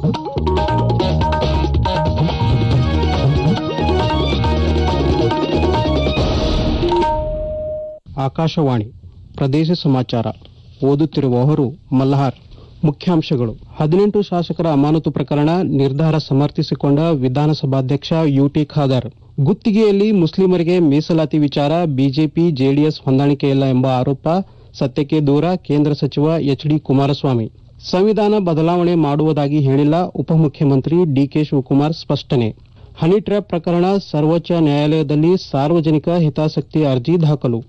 ಆಕಾಶವಾಣಿ ಪ್ರದೇಶ ಸಮಾಚಾರ ಓದುತ್ತಿರುವವರು ಮಲ್ಲಹಾರ್ ಮುಖ್ಯಾಂಶಗಳು ಹದಿನೆಂಟು ಶಾಸಕರ ಅಮಾನತು ಪ್ರಕರಣ ನಿರ್ಧಾರ ಸಮರ್ಥಿಸಿಕೊಂಡ ವಿಧಾನಸಭಾಧ್ಯಕ್ಷ ಯುಟಿ ಖಾದರ್ ಗುತ್ತಿಗೆಯಲ್ಲಿ ಮುಸ್ಲಿಮರಿಗೆ ಮೀಸಲಾತಿ ವಿಚಾರ ಬಿಜೆಪಿ ಜೆಡಿಎಸ್ ಹೊಂದಾಣಿಕೆಯಿಲ್ಲ ಎಂಬ ಆರೋಪ ಸತ್ಯಕ್ಕೆ ದೂರ ಕೇಂದ್ರ ಸಚಿವ ಎಚ್ ಡಿ ಕುಮಾರಸ್ವಾಮಿ ಸಂವಿಧಾನ ಬದಲಾವಣೆ ಮಾಡುವುದಾಗಿ ಹೇಳಿಲ್ಲ ಉಪಮುಖ್ಯಮಂತ್ರಿ ಡಿಕೆ ಶಿವಕುಮಾರ್ ಸ್ಪಷ್ಟನೆ ಹನಿ ಟ್ರ್ಯಾಪ್ ಪ್ರಕರಣ ಸರ್ವೋಚ್ಚ ನ್ಯಾಯಾಲಯದಲ್ಲಿ ಸಾರ್ವಜನಿಕ ಹಿತಾಸಕ್ತಿ ಅರ್ಜಿ ದಾಖಲು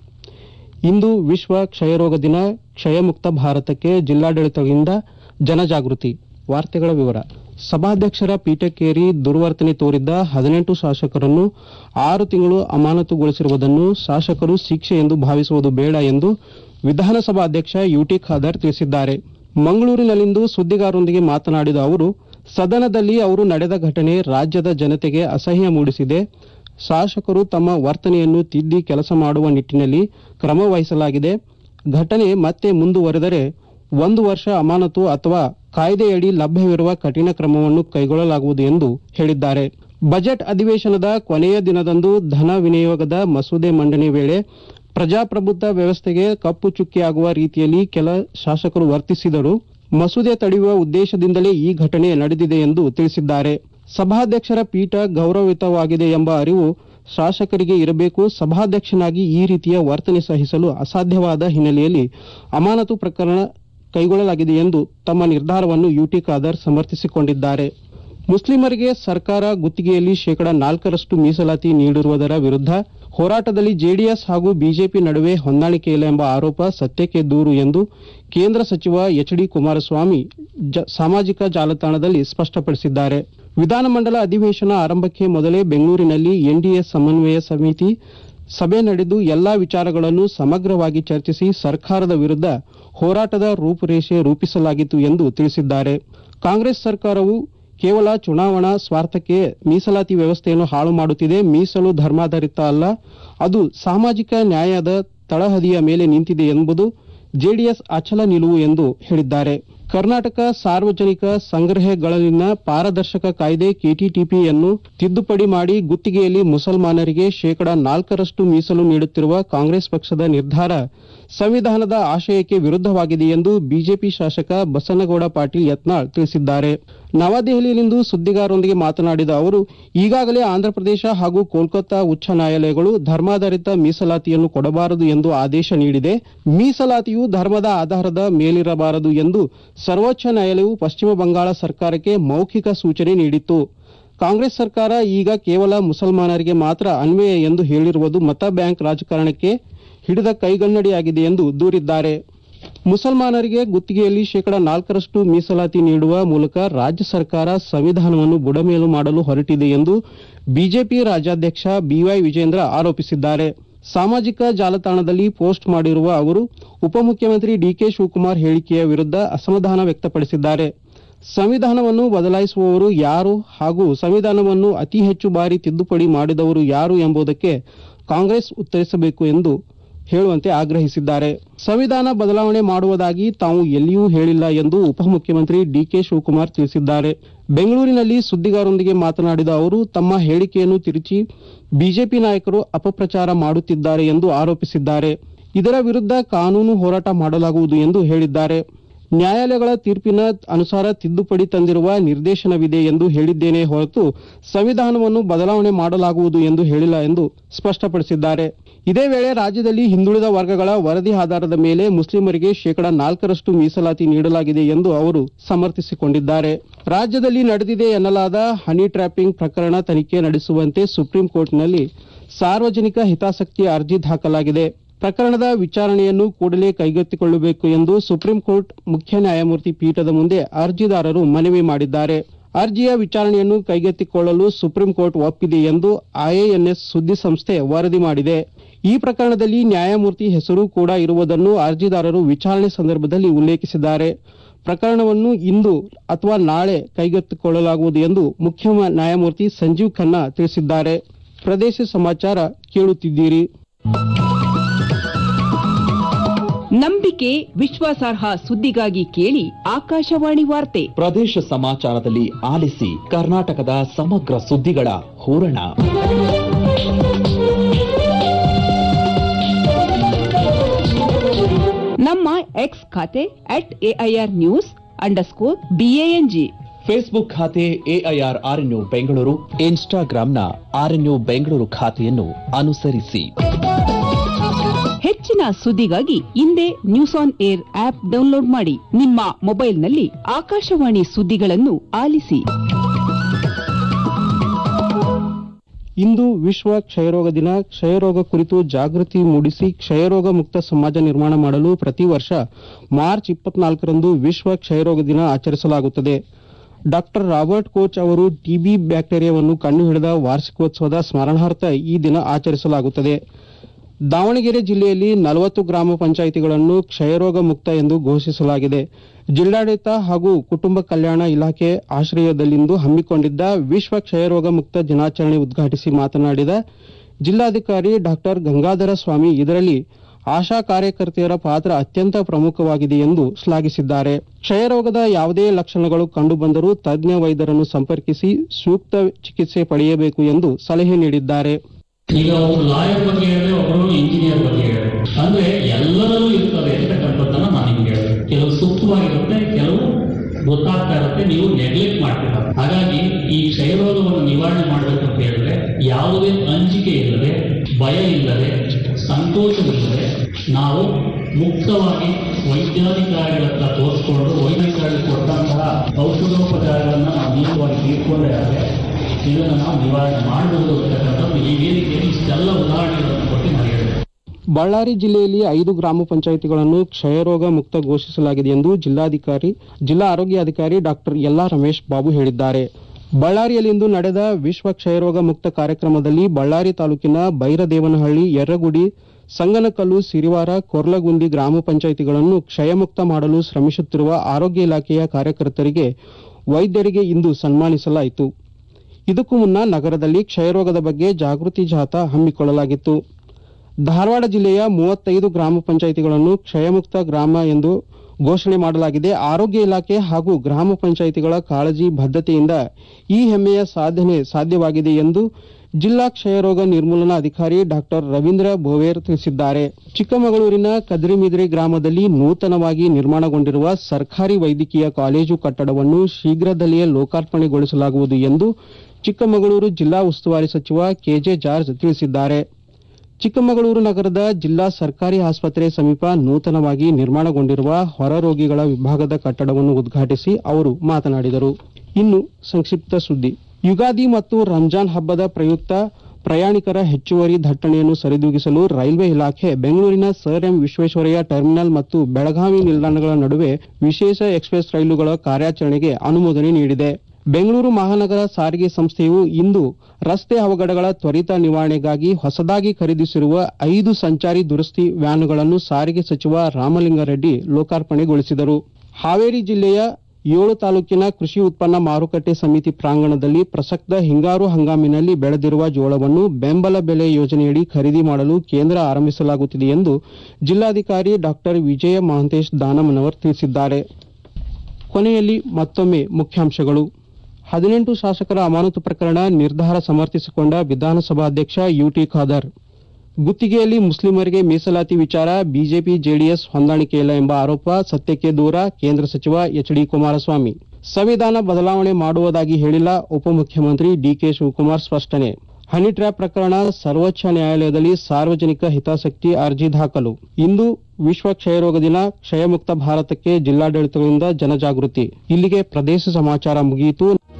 ಇಂದು ವಿಶ್ವ ಕ್ಷಯರೋಗ ದಿನ ಕ್ಷಯಮುಕ್ತ ಭಾರತಕ್ಕೆ ಜಿಲ್ಲಾಡಳಿತದಿಂದ ಜನಜಾಗೃತಿ ವಾರ್ತೆಗಳ ವಿವರ ಸಭಾಧ್ಯಕ್ಷರ ಪೀಠಕ್ಕೇರಿ ದುರ್ವರ್ತನೆ ತೋರಿದ್ದ ಹದಿನೆಂಟು ಶಾಸಕರನ್ನು ಆರು ತಿಂಗಳು ಅಮಾನತುಗೊಳಿಸಿರುವುದನ್ನು ಶಾಸಕರು ಶಿಕ್ಷೆ ಎಂದು ಭಾವಿಸುವುದು ಬೇಡ ಎಂದು ವಿಧಾನಸಭಾಧ್ಯಕ್ಷ ಯುಟಿ ಖಾದರ್ ತಿಳಿಸಿದ್ದಾರೆ ಮಂಗಳೂರಿನಲ್ಲಿಂದು ಸುದ್ದಿಗಾರರೊಂದಿಗೆ ಮಾತನಾಡಿದ ಅವರು ಸದನದಲ್ಲಿ ಅವರು ನಡೆದ ಘಟನೆ ರಾಜ್ಯದ ಜನತೆಗೆ ಅಸಹ್ಯ ಮೂಡಿಸಿದೆ ಶಾಸಕರು ತಮ್ಮ ವರ್ತನೆಯನ್ನು ತಿದ್ದಿ ಕೆಲಸ ಮಾಡುವ ನಿಟ್ಟಿನಲ್ಲಿ ಕ್ರಮ ವಹಿಸಲಾಗಿದೆ ಘಟನೆ ಮತ್ತೆ ಮುಂದುವರೆದರೆ ಒಂದು ವರ್ಷ ಅಮಾನತು ಅಥವಾ ಕಾಯ್ದೆಯಡಿ ಲಭ್ಯವಿರುವ ಕಠಿಣ ಕ್ರಮವನ್ನು ಕೈಗೊಳ್ಳಲಾಗುವುದು ಎಂದು ಹೇಳಿದ್ದಾರೆ ಬಜೆಟ್ ಅಧಿವೇಶನದ ಕೊನೆಯ ದಿನದಂದು ಧನ ವಿನಿಯೋಗದ ಮಸೂದೆ ಮಂಡನೆ ವೇಳೆ ಪ್ರಜಾಪ್ರಭುತ್ವ ವ್ಯವಸ್ಥೆಗೆ ಕಪ್ಪು ಚುಕ್ಕಿಯಾಗುವ ರೀತಿಯಲ್ಲಿ ಕೆಲ ಶಾಸಕರು ವರ್ತಿಸಿದರು ಮಸೂದೆ ತಡೆಯುವ ಉದ್ದೇಶದಿಂದಲೇ ಈ ಘಟನೆ ನಡೆದಿದೆ ಎಂದು ತಿಳಿಸಿದ್ದಾರೆ ಸಭಾಧ್ಯಕ್ಷರ ಪೀಠ ಗೌರವಯುತವಾಗಿದೆ ಎಂಬ ಅರಿವು ಶಾಸಕರಿಗೆ ಇರಬೇಕು ಸಭಾಧ್ಯಕ್ಷನಾಗಿ ಈ ರೀತಿಯ ವರ್ತನೆ ಸಹಿಸಲು ಅಸಾಧ್ಯವಾದ ಹಿನ್ನೆಲೆಯಲ್ಲಿ ಅಮಾನತು ಪ್ರಕರಣ ಕೈಗೊಳ್ಳಲಾಗಿದೆ ಎಂದು ತಮ್ಮ ನಿರ್ಧಾರವನ್ನು ಯುಟಿ ಖಾದರ್ ಸಮರ್ಥಿಸಿಕೊಂಡಿದ್ದಾರೆ ಮುಸ್ಲಿಮರಿಗೆ ಸರ್ಕಾರ ಗುತ್ತಿಗೆಯಲ್ಲಿ ಶೇಕಡಾ ನಾಲ್ಕರಷ್ಟು ಮೀಸಲಾತಿ ನೀಡಿರುವುದರ ವಿರುದ್ಧ ಹೋರಾಟದಲ್ಲಿ ಜೆಡಿಎಸ್ ಹಾಗೂ ಬಿಜೆಪಿ ನಡುವೆ ಹೊಂದಾಣಿಕೆಯಿಲ್ಲ ಎಂಬ ಆರೋಪ ಸತ್ಯಕ್ಕೆ ದೂರು ಎಂದು ಕೇಂದ್ರ ಸಚಿವ ಎಚ್ ಡಿ ಕುಮಾರಸ್ವಾಮಿ ಜ- ಸಾಮಾಜಿಕ ಜಾಲತಾಣದಲ್ಲಿ ಸ್ಪಷ್ಟಪಡಿಸಿದ್ದಾರೆ ವಿಧಾನಮಂಡಲ ಅಧಿವೇಶನ ಆರಂಭಕ್ಕೆ ಮೊದಲೇ ಬೆಂಗಳೂರಿನಲ್ಲಿ ಎನ್ಡಿಎ ಸಮನ್ವಯ ಸಮಿತಿ ಸಭೆ ನಡೆದು ಎಲ್ಲಾ ವಿಚಾರಗಳನ್ನು ಸಮಗ್ರವಾಗಿ ಚರ್ಚಿಸಿ ಸರ್ಕಾರದ ವಿರುದ್ಧ ಹೋರಾಟದ ರೂಪುರೇಷೆ ರೂಪಿಸಲಾಗಿತ್ತು ಎಂದು ತಿಳಿಸಿದ್ದಾರೆ ಕಾಂಗ್ರೆಸ್ ಸರ್ಕಾರವು ಕೇವಲ ಚುನಾವಣಾ ಸ್ವಾರ್ಥಕ್ಕೆ ಮೀಸಲಾತಿ ವ್ಯವಸ್ಥೆಯನ್ನು ಹಾಳು ಮಾಡುತ್ತಿದೆ ಮೀಸಲು ಧರ್ಮಾಧಾರಿತ ಅಲ್ಲ ಅದು ಸಾಮಾಜಿಕ ನ್ಯಾಯದ ತಳಹದಿಯ ಮೇಲೆ ನಿಂತಿದೆ ಎಂಬುದು ಜೆಡಿಎಸ್ ಅಚಲ ನಿಲುವು ಎಂದು ಹೇಳಿದ್ದಾರೆ ಕರ್ನಾಟಕ ಸಾರ್ವಜನಿಕ ಸಂಗ್ರಹಗಳಲ್ಲಿನ ಪಾರದರ್ಶಕ ಕಾಯ್ದೆ ಕೆಟಿಟಿಪಿಯನ್ನು ತಿದ್ದುಪಡಿ ಮಾಡಿ ಗುತ್ತಿಗೆಯಲ್ಲಿ ಮುಸಲ್ಮಾನರಿಗೆ ಶೇಕಡಾ ನಾಲ್ಕರಷ್ಟು ಮೀಸಲು ನೀಡುತ್ತಿರುವ ಕಾಂಗ್ರೆಸ್ ಪಕ್ಷದ ನಿರ್ಧಾರ ಸಂವಿಧಾನದ ಆಶಯಕ್ಕೆ ವಿರುದ್ಧವಾಗಿದೆ ಎಂದು ಬಿಜೆಪಿ ಶಾಸಕ ಬಸನಗೌಡ ಪಾಟೀಲ್ ಯತ್ನಾಳ್ ತಿಳಿಸಿದ್ದಾರೆ ನವದೆಹಲಿಯಲ್ಲಿಂದು ಸುದ್ದಿಗಾರರೊಂದಿಗೆ ಮಾತನಾಡಿದ ಅವರು ಈಗಾಗಲೇ ಆಂಧ್ರಪ್ರದೇಶ ಹಾಗೂ ಕೋಲ್ಕತ್ತಾ ಉಚ್ಚ ನ್ಯಾಯಾಲಯಗಳು ಧರ್ಮಾಧಾರಿತ ಮೀಸಲಾತಿಯನ್ನು ಕೊಡಬಾರದು ಎಂದು ಆದೇಶ ನೀಡಿದೆ ಮೀಸಲಾತಿಯು ಧರ್ಮದ ಆಧಾರದ ಮೇಲಿರಬಾರದು ಎಂದು ಸರ್ವೋಚ್ಚ ನ್ಯಾಯಾಲಯವು ಪಶ್ಚಿಮ ಬಂಗಾಳ ಸರ್ಕಾರಕ್ಕೆ ಮೌಖಿಕ ಸೂಚನೆ ನೀಡಿತ್ತು ಕಾಂಗ್ರೆಸ್ ಸರ್ಕಾರ ಈಗ ಕೇವಲ ಮುಸಲ್ಮಾನರಿಗೆ ಮಾತ್ರ ಅನ್ವಯ ಎಂದು ಹೇಳಿರುವುದು ಮತ ಬ್ಯಾಂಕ್ ರಾಜಕಾರಣಕ್ಕೆ ಹಿಡಿದ ಕೈಗನ್ನಡಿಯಾಗಿದೆ ಎಂದು ದೂರಿದ್ದಾರೆ ಮುಸಲ್ಮಾನರಿಗೆ ಗುತ್ತಿಗೆಯಲ್ಲಿ ಶೇಕಡಾ ನಾಲ್ಕರಷ್ಟು ಮೀಸಲಾತಿ ನೀಡುವ ಮೂಲಕ ರಾಜ್ಯ ಸರ್ಕಾರ ಸಂವಿಧಾನವನ್ನು ಬುಡಮೇಲು ಮಾಡಲು ಹೊರಟಿದೆ ಎಂದು ಬಿಜೆಪಿ ರಾಜ್ಯಾಧ್ಯಕ್ಷ ಬಿವೈ ವಿಜೇಂದ್ರ ಆರೋಪಿಸಿದ್ದಾರೆ ಸಾಮಾಜಿಕ ಜಾಲತಾಣದಲ್ಲಿ ಪೋಸ್ಟ್ ಮಾಡಿರುವ ಅವರು ಉಪಮುಖ್ಯಮಂತ್ರಿ ಡಿಕೆ ಶಿವಕುಮಾರ್ ಹೇಳಿಕೆಯ ವಿರುದ್ಧ ಅಸಮಾಧಾನ ವ್ಯಕ್ತಪಡಿಸಿದ್ದಾರೆ ಸಂವಿಧಾನವನ್ನು ಬದಲಾಯಿಸುವವರು ಯಾರು ಹಾಗೂ ಸಂವಿಧಾನವನ್ನು ಅತಿ ಹೆಚ್ಚು ಬಾರಿ ತಿದ್ದುಪಡಿ ಮಾಡಿದವರು ಯಾರು ಎಂಬುದಕ್ಕೆ ಕಾಂಗ್ರೆಸ್ ಉತ್ತರಿಸಬೇಕು ಎಂದು ಹೇಳುವಂತೆ ಆಗ್ರಹಿಸಿದ್ದಾರೆ ಸಂವಿಧಾನ ಬದಲಾವಣೆ ಮಾಡುವುದಾಗಿ ತಾವು ಎಲ್ಲಿಯೂ ಹೇಳಿಲ್ಲ ಎಂದು ಉಪಮುಖ್ಯಮಂತ್ರಿ ಡಿಕೆ ಶಿವಕುಮಾರ್ ತಿಳಿಸಿದ್ದಾರೆ ಬೆಂಗಳೂರಿನಲ್ಲಿ ಸುದ್ದಿಗಾರರೊಂದಿಗೆ ಮಾತನಾಡಿದ ಅವರು ತಮ್ಮ ಹೇಳಿಕೆಯನ್ನು ತಿರುಚಿ ಬಿಜೆಪಿ ನಾಯಕರು ಅಪಪ್ರಚಾರ ಮಾಡುತ್ತಿದ್ದಾರೆ ಎಂದು ಆರೋಪಿಸಿದ್ದಾರೆ ಇದರ ವಿರುದ್ಧ ಕಾನೂನು ಹೋರಾಟ ಮಾಡಲಾಗುವುದು ಎಂದು ಹೇಳಿದ್ದಾರೆ ನ್ಯಾಯಾಲಯಗಳ ತೀರ್ಪಿನ ಅನುಸಾರ ತಿದ್ದುಪಡಿ ತಂದಿರುವ ನಿರ್ದೇಶನವಿದೆ ಎಂದು ಹೇಳಿದ್ದೇನೆ ಹೊರತು ಸಂವಿಧಾನವನ್ನು ಬದಲಾವಣೆ ಮಾಡಲಾಗುವುದು ಎಂದು ಹೇಳಿಲ್ಲ ಎಂದು ಸ್ಪಷ್ಟಪಡಿಸಿದ್ದಾರೆ ಇದೇ ವೇಳೆ ರಾಜ್ಯದಲ್ಲಿ ಹಿಂದುಳಿದ ವರ್ಗಗಳ ವರದಿ ಆಧಾರದ ಮೇಲೆ ಮುಸ್ಲಿಮರಿಗೆ ಶೇಕಡಾ ನಾಲ್ಕರಷ್ಟು ಮೀಸಲಾತಿ ನೀಡಲಾಗಿದೆ ಎಂದು ಅವರು ಸಮರ್ಥಿಸಿಕೊಂಡಿದ್ದಾರೆ ರಾಜ್ಯದಲ್ಲಿ ನಡೆದಿದೆ ಎನ್ನಲಾದ ಹನಿ ಟ್ರ್ಯಾಪಿಂಗ್ ಪ್ರಕರಣ ತನಿಖೆ ನಡೆಸುವಂತೆ ಸುಪ್ರೀಂ ಕೋರ್ಟ್ನಲ್ಲಿ ಸಾರ್ವಜನಿಕ ಹಿತಾಸಕ್ತಿ ಅರ್ಜಿ ದಾಖಲಾಗಿದೆ ಪ್ರಕರಣದ ವಿಚಾರಣೆಯನ್ನು ಕೂಡಲೇ ಕೈಗೆತ್ತಿಕೊಳ್ಳಬೇಕು ಎಂದು ಸುಪ್ರೀಂ ಕೋರ್ಟ್ ಮುಖ್ಯ ನ್ಯಾಯಮೂರ್ತಿ ಪೀಠದ ಮುಂದೆ ಅರ್ಜಿದಾರರು ಮನವಿ ಮಾಡಿದ್ದಾರೆ ಅರ್ಜಿಯ ವಿಚಾರಣೆಯನ್ನು ಕೈಗೆತ್ತಿಕೊಳ್ಳಲು ಸುಪ್ರೀಂ ಕೋರ್ಟ್ ಒಪ್ಪಿದೆ ಎಂದು ಐಎಎನ್ಎಸ್ ಸುದ್ದಿಸಂಸ್ಥೆ ವರದಿ ಮಾಡಿದೆ ಈ ಪ್ರಕರಣದಲ್ಲಿ ನ್ಯಾಯಮೂರ್ತಿ ಹೆಸರು ಕೂಡ ಇರುವುದನ್ನು ಅರ್ಜಿದಾರರು ವಿಚಾರಣೆ ಸಂದರ್ಭದಲ್ಲಿ ಉಲ್ಲೇಖಿಸಿದ್ದಾರೆ ಪ್ರಕರಣವನ್ನು ಇಂದು ಅಥವಾ ನಾಳೆ ಕೈಗೆತ್ತಿಕೊಳ್ಳಲಾಗುವುದು ಎಂದು ಮುಖ್ಯ ನ್ಯಾಯಮೂರ್ತಿ ಸಂಜೀವ್ ಖನ್ನಾ ತಿಳಿಸಿದ್ದಾರೆ ಪ್ರದೇಶ ಸಮಾಚಾರ ಕೇಳುತ್ತಿದ್ದೀರಿ ನಂಬಿಕೆ ವಿಶ್ವಾಸಾರ್ಹ ಸುದ್ದಿಗಾಗಿ ಕೇಳಿ ಆಕಾಶವಾಣಿ ವಾರ್ತೆ ಪ್ರದೇಶ ಸಮಾಚಾರದಲ್ಲಿ ಆಲಿಸಿ ಕರ್ನಾಟಕದ ಸಮಗ್ರ ಸುದ್ದಿಗಳ ಹೂರಣ ನಮ್ಮ ಎಕ್ಸ್ ಖಾತೆ at AIR news underscore BANG Facebook ಖಾತೆ ಎಐಆರ್ ಆರ್ಎನ್ಯು ಬೆಂಗಳೂರು ಇನ್ಸ್ಟಾಗ್ರಾಂನ ಆರ್ಎನ್ಯು ಬೆಂಗಳೂರು ಖಾತೆಯನ್ನು ಅನುಸರಿಸಿ ಹೆಚ್ಚಿನ ಸುದ್ದಿಗಾಗಿ ಹಿಂದೆ news on air app download ಮಾಡಿ ನಿಮ್ಮ ಮೊಬೈಲ್ನಲ್ಲಿ ಆಕಾಶವಾಣಿ ಸುದ್ದಿಗಳನ್ನು ಆಲಿಸಿ ಇಂದು ವಿಶ್ವ ಕ್ಷಯರೋಗ ದಿನ ಕ್ಷಯರೋಗ ಕುರಿತು ಜಾಗೃತಿ ಮೂಡಿಸಿ ಕ್ಷಯರೋಗ ಮುಕ್ತ ಸಮಾಜ ನಿರ್ಮಾಣ ಮಾಡಲು ಪ್ರತಿ ವರ್ಷ ಮಾರ್ಚ್ ಇಪ್ಪತ್ನಾಲ್ಕರಂದು ವಿಶ್ವ ಕ್ಷಯರೋಗ ದಿನ ಆಚರಿಸಲಾಗುತ್ತದೆ ಡಾಕ್ಟರ್ ರಾಬರ್ಟ್ ಕೋಚ್ ಅವರು ಟಿಬಿ ಬ್ಯಾಕ್ಟೀರಿಯಾವನ್ನು ಕಂಡುಹಿಡಿದ ವಾರ್ಷಿಕೋತ್ಸವದ ಸ್ಮರಣಾರ್ಥ ಈ ದಿನ ಆಚರಿಸಲಾಗುತ್ತದೆ ದಾವಣಗೆರೆ ಜಿಲ್ಲೆಯಲ್ಲಿ ನಲವತ್ತು ಗ್ರಾಮ ಪಂಚಾಯಿತಿಗಳನ್ನು ಕ್ಷಯರೋಗ ಮುಕ್ತ ಎಂದು ಘೋಷಿಸಲಾಗಿದೆ ಜಿಲ್ಲಾಡಳಿತ ಹಾಗೂ ಕುಟುಂಬ ಕಲ್ಯಾಣ ಇಲಾಖೆ ಆಶ್ರಯದಲ್ಲಿಂದು ಹಮ್ಮಿಕೊಂಡಿದ್ದ ವಿಶ್ವ ಕ್ಷಯರೋಗ ಮುಕ್ತ ದಿನಾಚರಣೆ ಉದ್ಘಾಟಿಸಿ ಮಾತನಾಡಿದ ಜಿಲ್ಲಾಧಿಕಾರಿ ಡಾಕ್ಟರ್ ಗಂಗಾಧರ ಸ್ವಾಮಿ ಇದರಲ್ಲಿ ಆಶಾ ಕಾರ್ಯಕರ್ತೆಯರ ಪಾತ್ರ ಅತ್ಯಂತ ಪ್ರಮುಖವಾಗಿದೆ ಎಂದು ಶ್ಲಾಘಿಸಿದ್ದಾರೆ ಕ್ಷಯರೋಗದ ಯಾವುದೇ ಲಕ್ಷಣಗಳು ಕಂಡುಬಂದರೂ ತಜ್ಞ ವೈದ್ಯರನ್ನು ಸಂಪರ್ಕಿಸಿ ಸೂಕ್ತ ಚಿಕಿತ್ಸೆ ಪಡೆಯಬೇಕು ಎಂದು ಸಲಹೆ ನೀಡಿದ್ದಾರೆ ಈಗ ಒಬ್ರು ಲಾಯರ್ ಬಗ್ಗೆ ಹೇಳಿದ್ರೆ ಒಬ್ರು ಇಂಜಿನಿಯರ್ ಬಗ್ಗೆ ಹೇಳಿದ್ರೆ ಅಂದ್ರೆ ಎಲ್ಲರಲ್ಲೂ ಇರ್ತದೆ ಅಂತಕ್ಕಂಥದ್ದನ್ನ ನಾನು ನಿಮ್ಗೆ ಹೇಳಿದೆ ಕೆಲವು ಸೂಕ್ತವಾಗಿರುತ್ತೆ ಕೆಲವು ಗೊತ್ತಾಗ್ತಾ ಇರುತ್ತೆ ನೀವು ನೆಗ್ಲೆಕ್ಟ್ ಮಾಡ್ತೀರ ಹಾಗಾಗಿ ಈ ಕ್ಷಯರೋಗವನ್ನು ನಿವಾರಣೆ ಮಾಡಬೇಕು ಅಂತ ಹೇಳಿದ್ರೆ ಯಾವುದೇ ಅಂಜಿಕೆ ಇಲ್ಲದೆ ಭಯ ಇಲ್ಲದೆ ಸಂಕೋಚವಿಲ್ಲದೆ ನಾವು ಮುಕ್ತವಾಗಿ ವೈದ್ಯಾಧಿಕಾರಿಗಳ ಹತ್ರ ತೋರಿಸ್ಕೊಂಡು ವೈದ್ಯಾಧಿಕಾರಿ ಕೊಟ್ಟಂತಹ ಔಷಧೋಪಚಾರಗಳನ್ನ ನಾವು ನೀಟವಾಗಿ ತೀರ್ಕೊಂಡೇ ಆದರೆ ಇದನ್ನು ನಾವು ನಿವಾರಣೆ ಮಾಡಬಹುದು ಅಂತಕ್ಕಂಥದ್ದು ಈ ವೇದಿಕೆಯಲ್ಲಿ ಇಷ್ಟೆಲ್ಲ ಉದಾಹರಣೆಗಳನ್ನು ಕೊಟ್ಟು ನಾನು ಹೇಳಿದೆ ಬಳ್ಳಾರಿ ಜಿಲ್ಲೆಯಲ್ಲಿ ಐದು ಗ್ರಾಮ ಪಂಚಾಯಿತಿಗಳನ್ನು ಕ್ಷಯರೋಗ ಮುಕ್ತ ಘೋಷಿಸಲಾಗಿದೆ ಎಂದು ಜಿಲ್ಲಾಧಿಕಾರಿ ಜಿಲ್ಲಾ ಆರೋಗ್ಯಾಧಿಕಾರಿ ಡಾಕ್ಟರ್ ಯಲ್ಲಾ ರಮೇಶ್ ಬಾಬು ಹೇಳಿದ್ದಾರೆ ಬಳ್ಳಾರಿಯಲ್ಲಿಂದು ನಡೆದ ವಿಶ್ವ ಕ್ಷಯರೋಗ ಮುಕ್ತ ಕಾರ್ಯಕ್ರಮದಲ್ಲಿ ಬಳ್ಳಾರಿ ತಾಲೂಕಿನ ಬೈರದೇವನಹಳ್ಳಿ ಯರ್ರಗುಡಿ ಸಂಗನಕಲ್ಲು ಸಿರಿವಾರ ಕೊರ್ಲಗುಂದಿ ಗ್ರಾಮ ಪಂಚಾಯಿತಿಗಳನ್ನು ಕ್ಷಯಮುಕ್ತ ಮಾಡಲು ಶ್ರಮಿಸುತ್ತಿರುವ ಆರೋಗ್ಯ ಇಲಾಖೆಯ ಕಾರ್ಯಕರ್ತರಿಗೆ ವೈದ್ಯರಿಗೆ ಇಂದು ಸನ್ಮಾನಿಸಲಾಯಿತು ಇದಕ್ಕೂ ಮುನ್ನ ನಗರದಲ್ಲಿ ಕ್ಷಯರೋಗದ ಬಗ್ಗೆ ಜಾಗೃತಿ ಜಾಥಾ ಹಮ್ಮಿಕೊಳ್ಳಲಾಗಿತ್ತು ಧಾರವಾಡ ಜಿಲ್ಲೆಯ ಮೂವತ್ತೈದು ಗ್ರಾಮ ಪಂಚಾಯಿತಿಗಳನ್ನು ಕ್ಷಯಮುಕ್ತ ಗ್ರಾಮ ಎಂದು ಘೋಷಣೆ ಮಾಡಲಾಗಿದೆ ಆರೋಗ್ಯ ಇಲಾಖೆ ಹಾಗೂ ಗ್ರಾಮ ಪಂಚಾಯಿತಿಗಳ ಕಾಳಜಿ ಬದ್ಧತೆಯಿಂದ ಈ ಹೆಮ್ಮೆಯ ಸಾಧನೆ ಸಾಧ್ಯವಾಗಿದೆ ಎಂದು ಜಿಲ್ಲಾ ಕ್ಷಯರೋಗ ನಿರ್ಮೂಲನಾ ಅಧಿಕಾರಿ ಡಾಕ್ಟರ್ ರವೀಂದ್ರ ಬೋವೇರ್ ತಿಳಿಸಿದ್ದಾರೆ ಚಿಕ್ಕಮಗಳೂರಿನ ಕದ್ರಿಮಿದ್ರಿ ಗ್ರಾಮದಲ್ಲಿ ನೂತನವಾಗಿ ನಿರ್ಮಾಣಗೊಂಡಿರುವ ಸರ್ಕಾರಿ ವೈದ್ಯಕೀಯ ಕಾಲೇಜು ಕಟ್ಟಡವನ್ನು ಶೀಘ್ರದಲ್ಲಿಯೇ ಲೋಕಾರ್ಪಣೆಗೊಳಿಸಲಾಗುವುದು ಎಂದು ಚಿಕ್ಕಮಗಳೂರು ಜಿಲ್ಲಾ ಉಸ್ತುವಾರಿ ಸಚಿವ ಕೆಜೆ ಜಾರ್ಜ್ ತಿಳಿಸಿದ್ದಾರೆ ಚಿಕ್ಕಮಗಳೂರು ನಗರದ ಜಿಲ್ಲಾ ಸರ್ಕಾರಿ ಆಸ್ಪತ್ರೆ ಸಮೀಪ ನೂತನವಾಗಿ ನಿರ್ಮಾಣಗೊಂಡಿರುವ ಹೊರರೋಗಿಗಳ ವಿಭಾಗದ ಕಟ್ಟಡವನ್ನು ಉದ್ಘಾಟಿಸಿ ಅವರು ಮಾತನಾಡಿದರು ಇನ್ನು ಸಂಕ್ಷಿಪ್ತ ಸುದ್ದಿ ಯುಗಾದಿ ಮತ್ತು ರಂಜಾನ್ ಹಬ್ಬದ ಪ್ರಯುಕ್ತ ಪ್ರಯಾಣಿಕರ ಹೆಚ್ಚುವರಿ ದಟ್ಟಣೆಯನ್ನು ಸರಿದೂಗಿಸಲು ರೈಲ್ವೆ ಇಲಾಖೆ ಬೆಂಗಳೂರಿನ ಸರ್ ಎಂ ವಿಶ್ವೇಶ್ವರಯ್ಯ ಟರ್ಮಿನಲ್ ಮತ್ತು ಬೆಳಗಾವಿ ನಿಲ್ದಾಣಗಳ ನಡುವೆ ವಿಶೇಷ ಎಕ್ಸ್ಪ್ರೆಸ್ ರೈಲುಗಳ ಕಾರ್ಯಾಚರಣೆಗೆ ಅನುಮೋದನೆ ನೀಡಿದೆ ಬೆಂಗಳೂರು ಮಹಾನಗರ ಸಾರಿಗೆ ಸಂಸ್ಥೆಯು ಇಂದು ರಸ್ತೆ ಅವಘಡಗಳ ತ್ವರಿತ ನಿವಾರಣೆಗಾಗಿ ಹೊಸದಾಗಿ ಖರೀದಿಸಿರುವ ಐದು ಸಂಚಾರಿ ದುರಸ್ತಿ ವ್ಯಾನುಗಳನ್ನು ಸಾರಿಗೆ ಸಚಿವ ರಾಮಲಿಂಗಾರೆಡ್ಡಿ ಲೋಕಾರ್ಪಣೆಗೊಳಿಸಿದರು ಹಾವೇರಿ ಜಿಲ್ಲೆಯ ಏಳು ತಾಲೂಕಿನ ಕೃಷಿ ಉತ್ಪನ್ನ ಮಾರುಕಟ್ಟೆ ಸಮಿತಿ ಪ್ರಾಂಗಣದಲ್ಲಿ ಪ್ರಸಕ್ತ ಹಿಂಗಾರು ಹಂಗಾಮಿನಲ್ಲಿ ಬೆಳೆದಿರುವ ಜೋಳವನ್ನು ಬೆಂಬಲ ಬೆಲೆ ಯೋಜನೆಯಡಿ ಖರೀದಿ ಮಾಡಲು ಕೇಂದ್ರ ಆರಂಭಿಸಲಾಗುತ್ತಿದೆ ಎಂದು ಜಿಲ್ಲಾಧಿಕಾರಿ ಡಾಕ್ಟರ್ ವಿಜಯ ಮಹಾಂತೇಶ್ ದಾನಮ್ಮನವರ್ ತಿಳಿಸಿದ್ದಾರೆ ಕೊನೆಯಲ್ಲಿ ಮತ್ತೊಮ್ಮೆ ಮುಖ್ಯಾಂಶಗಳು ಹದಿನೆಂಟು ಶಾಸಕರ ಅಮಾನತು ಪ್ರಕರಣ ನಿರ್ಧಾರ ಸಮರ್ಥಿಸಿಕೊಂಡ ವಿಧಾನಸಭಾಧ್ಯಕ್ಷ ಯುಟಿ ಖಾದರ್ ಗುತ್ತಿಗೆಯಲ್ಲಿ ಮುಸ್ಲಿಮರಿಗೆ ಮೀಸಲಾತಿ ವಿಚಾರ ಬಿಜೆಪಿ ಜೆಡಿಎಸ್ ಹೊಂದಾಣಿಕೆಯಿಲ್ಲ ಎಂಬ ಆರೋಪ ಸತ್ಯಕ್ಕೆ ದೂರ ಕೇಂದ್ರ ಸಚಿವ ಎಚ್ ಡಿ ಕುಮಾರಸ್ವಾಮಿ ಸಂವಿಧಾನ ಬದಲಾವಣೆ ಮಾಡುವುದಾಗಿ ಹೇಳಿಲ್ಲ ಉಪಮುಖ್ಯಮಂತ್ರಿ ಡಿಕೆ ಶಿವಕುಮಾರ್ ಸ್ಪಷ್ಟನೆ ಹನಿ ಟ್ರ್ಯಾಪ್ ಪ್ರಕರಣ ಸರ್ವೋಚ್ಚ ನ್ಯಾಯಾಲಯದಲ್ಲಿ ಸಾರ್ವಜನಿಕ ಹಿತಾಸಕ್ತಿ ಅರ್ಜಿ ದಾಖಲು ಇಂದು ವಿಶ್ವ ಕ್ಷಯರೋಗ ದಿನ ಕ್ಷಯಮುಕ್ತ ಭಾರತಕ್ಕೆ ಜಿಲ್ಲಾಡಳಿತಗಳಿಂದ ಜನಜಾಗೃತಿ ಇಲ್ಲಿಗೆ ಪ್ರದೇಶ ಸಮಾಚಾರ ಮುಗಿಯಿತು